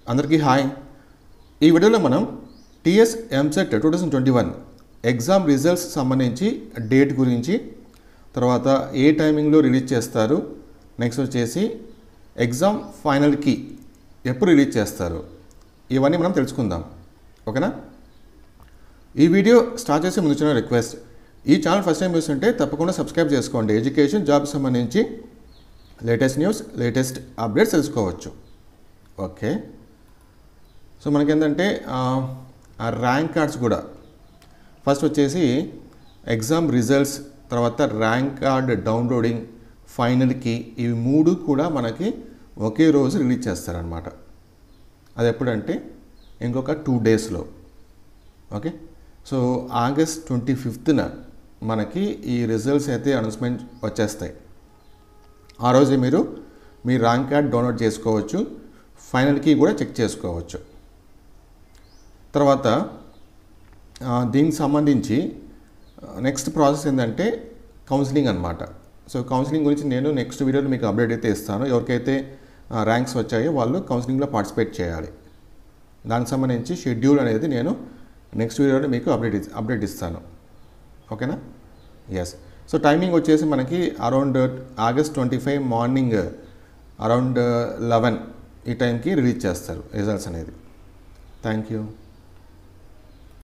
అందరికీ హాయ్ ఈ వీడియోలో మనం TS EAMCET two thousand twenty one exam results సంబంధించి డేట్ గురించి తర్వాత ఏ టైమింగ్లో రిలీజ్ చేస్తారు నెక్స్ట్ వచ్చేసి ఎగ్జామ్ ఫైనల్కి ఎప్పుడు రిలీజ్ చేస్తారు ఇవన్నీ మనం తెలుసుకుందాం ఓకేనా ఈ వీడియో స్టార్ట్ చేసే ముందు చిన్న రిక్వెస్ట్ ఈ ఛానల్ ఫస్ట్ టైం చూస్తుంటే తప్పకుండా సబ్స్క్రైబ్ చేసుకోండి ఎడ్యుకేషన్ జాబ్ సంబంధించి లేటెస్ట్ న్యూస్ లేటెస్ట్ అప్డేట్స్ తెలుసుకోవచ్చు ఓకే సో మనకేంటంటే ఆ ర్యాంక్ కార్డ్స్ కూడా ఫస్ట్ వచ్చేసి ఎగ్జామ్ రిజల్ట్స్ తర్వాత ర్యాంక్ కార్డ్ డౌన్లోడింగ్ ఫైనల్కి ఇవి మూడు కూడా మనకి ఒకే రోజు రిలీజ్ చేస్తారనమాట అది ఎప్పుడంటే ఇంకొక టూ డేస్లో ఓకే సో ఆగస్ట్ ట్వంటీ ఫిఫ్త్న మనకి ఈ రిజల్ట్స్ అయితే అనౌన్స్మెంట్ వచ్చేస్తాయి ఆ రోజు మీరు మీ ర్యాంక్ కార్డ్ డౌన్లోడ్ చేసుకోవచ్చు ఫైనల్కి కూడా చెక్ చేసుకోవచ్చు తర్వాత ఆ, దీనికి సంబంధించి నెక్స్ట్ ప్రాసెస్ ఏంటంటే కౌన్సిలింగ్ అనమాట సో కౌన్సిలింగ్ గురించి నేను నెక్స్ట్ వీడియోలో మీకు అప్డేట్ అయితే ఇస్తాను ఎవరికైతే ర్యాంక్స్ వచ్చాయో వాళ్ళు కౌన్సిలింగ్లో పార్టిసిపేట్ చేయాలి దానికి సంబంధించి షెడ్యూల్ అనేది నేను నెక్స్ట్ వీడియోలో మీకు అప్డేట్ ఇస్- అప్డేట్ ఇస్తాను ఓకేనా ఎస్ సో టైమింగ్ వచ్చేసి మనకి around August twenty five morning around eleven ఈ టైంకి రిలీజ్ చేస్తారు రిజల్ట్స్ అనేది థ్యాంక్ యూ